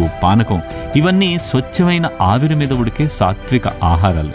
పానకం ఇవన్నీ స్వచ్ఛమైన ఆవిరి మీద ఉడికే సాత్విక ఆహారాలు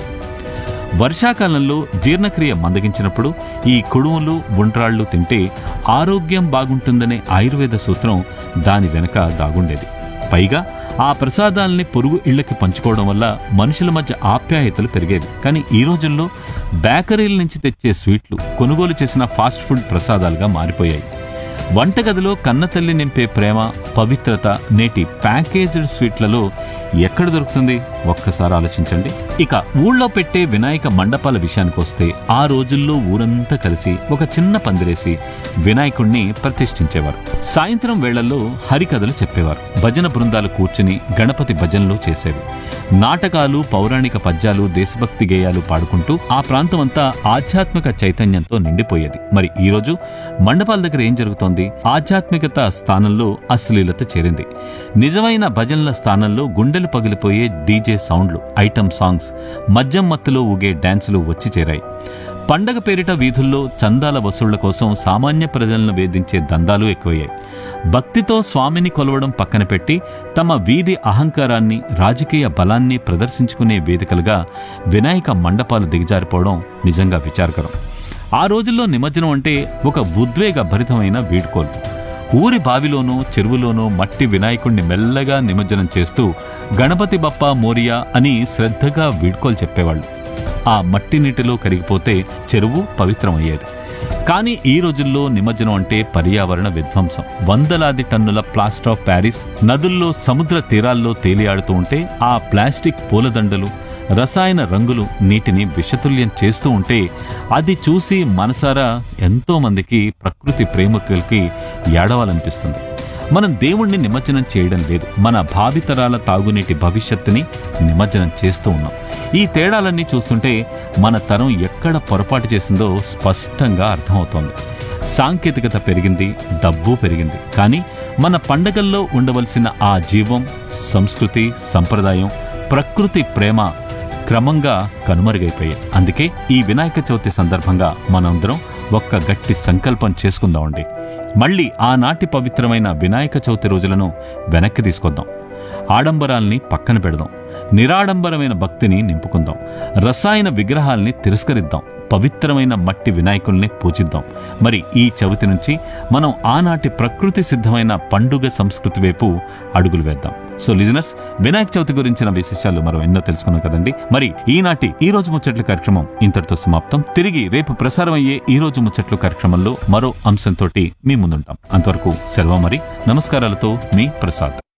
వర్షాకాలంలో జీర్ణక్రియ మందగించినప్పుడు ఈ కుడుములు ఉండ్రాళ్ళు తింటే ఆరోగ్యం బాగుంటుందనే ఆయుర్వేద సూత్రం దాని వెనక దాగుండేది పైగా ఆ ప్రసాదాల్ని పొరుగు ఇళ్లకి పంచుకోవడం వల్ల మనుషుల మధ్య ఆప్యాయతలు పెరిగేవి కానీ ఈ రోజుల్లో బేకరీల నుంచి తెచ్చే స్వీట్లు కొనుగోలు చేసిన ఫాస్ట్ ఫుడ్ ప్రసాదాలుగా మారిపోయాయి వంటగదిలో కన్నతల్లి నింపే ప్రేమ పవిత్రత నేటి ప్యాకేజ్డ్ స్వీట్లలో ఎక్కడ దొరుకుతుంది ఒక్కసారి ఆలోచించండి ఇక ఊళ్ళో పెట్టే వినాయక మండపాల విషయానికి వస్తే ఆ రోజుల్లో ఊరంతా కలిసి ఒక చిన్న పందిరేసి వినాయకుణ్ణి ప్రతిష్ఠించేవారు సాయంత్రం వేళల్లో హరికథలు చెప్పేవారు భజన బృందాలు కూర్చుని గణపతి భజనలు చేసేవి నాటకాలు పౌరాణిక పద్యాలు దేశభక్తి గేయాలు పాడుకుంటూ ఆ ప్రాంతం అంతా ఆధ్యాత్మిక చైతన్యంతో నిండిపోయేది మరి ఈ రోజు మండపాల దగ్గర ఏం జరుగుతోంది ఆధ్యాత్మికత స్థానంలో అశ్లీలత చేరింది నిజమైన భజనల స్థానంలో గుండెలు పగిలిపోయే డీజే సౌండ్లు ఐటమ్ సాంగ్స్ మద్యం మత్తులో ఊగే డాన్సులు వచ్చి చేరాయి పండగ పేరిట వీధుల్లో చందాల వసూళ్ల కోసం సామాన్య ప్రజలను వేధించే దందాలు ఎక్కువయ్యాయి భక్తితో స్వామిని కొలవడం పక్కన పెట్టి తమ వీధి అహంకారాన్ని రాజకీయ బలాన్ని ప్రదర్శించుకునే వేదికలుగా వినాయక మండపాలు దిగజారిపోవడం నిజంగా విచారకరం ఆ రోజుల్లో నిమజ్జనం అంటే ఒక ఉద్వేగ భరితమైన వీడ్కోలు ఊరి బావిలోనూ చెరువులోనూ మట్టి వినాయకుణ్ణి మెల్లగా నిమజ్జనం చేస్తూ గణపతి బప్ప మోరియా అని శ్రద్ధగా వీడ్కోలు చెప్పేవాళ్ళు ఆ మట్టి నీటిలో కరిగిపోతే చెరువు పవిత్రమయ్యేది కానీ ఈ రోజుల్లో నిమజ్జనం అంటే పర్యావరణ విధ్వంసం వందలాది టన్నుల ప్లాస్టర్ ఆఫ్ ప్యారిస్ నదుల్లో సముద్ర తీరాల్లో తేలియాడుతూ ఉంటే ఆ ప్లాస్టిక్ పూలదండలు రసాయన రంగులు నీటిని విషతుల్యం చేస్తూ ఉంటే అది చూసి మనసారా ఎంతో మందికి ప్రకృతి ప్రేమికులకి ఏడవాలనిపిస్తుంది మనం దేవుణ్ణి నిమజ్జనం చేయడం లేదు మన భావితరాల తాగునీటి భవిష్యత్తుని నిమజ్జనం చేస్తూ ఉన్నాం ఈ తేడాలన్నీ చూస్తుంటే మన తరం ఎక్కడ పొరపాటు చేసిందో స్పష్టంగా అర్థమవుతోంది సాంకేతికత పెరిగింది డబ్బు పెరిగింది కానీ మన పండగల్లో ఉండవలసిన ఆ జీవం సంస్కృతి సంప్రదాయం ప్రకృతి ప్రేమ క్రమంగా కనుమరుగైపోయాయి అందుకే ఈ వినాయక చవితి సందర్భంగా మనందరం ఒక్క గట్టి సంకల్పం చేసుకుందామండి మళ్ళీ ఆనాటి పవిత్రమైన వినాయక చవితి రోజులను వెనక్కి తీసుకొద్దాం ఆడంబరాల్ని పక్కన పెడదాం నిరాడంబరమైన భక్తిని నింపుకుందాం రసాయన విగ్రహాల్ని తిరస్కరిద్దాం పవిత్రమైన మట్టి వినాయకుల్ని పూజిద్దాం మరి ఈ చవితి నుంచి మనం ఆనాటి ప్రకృతి సిద్ధమైన పండుగ సంస్కృతి వైపు అడుగులు వేద్దాం సో లిజనర్స్ వినాయక చవితి గురించిన విశేషాలు మనం ఎన్నో తెలుసుకున్నాం కదండి మరి ఈనాటి ఈ రోజు ముచ్చట్ల కార్యక్రమం ఇంతటితో సమాప్తం తిరిగి రేపు ప్రసారం అయ్యే ఈ రోజు ముచ్చట్లు కార్యక్రమంలో మరో అంశంతోటి మీ ముందుంటాం అంతవరకు సెలవు మరి నమస్కారాలతో మీ ప్రసాద్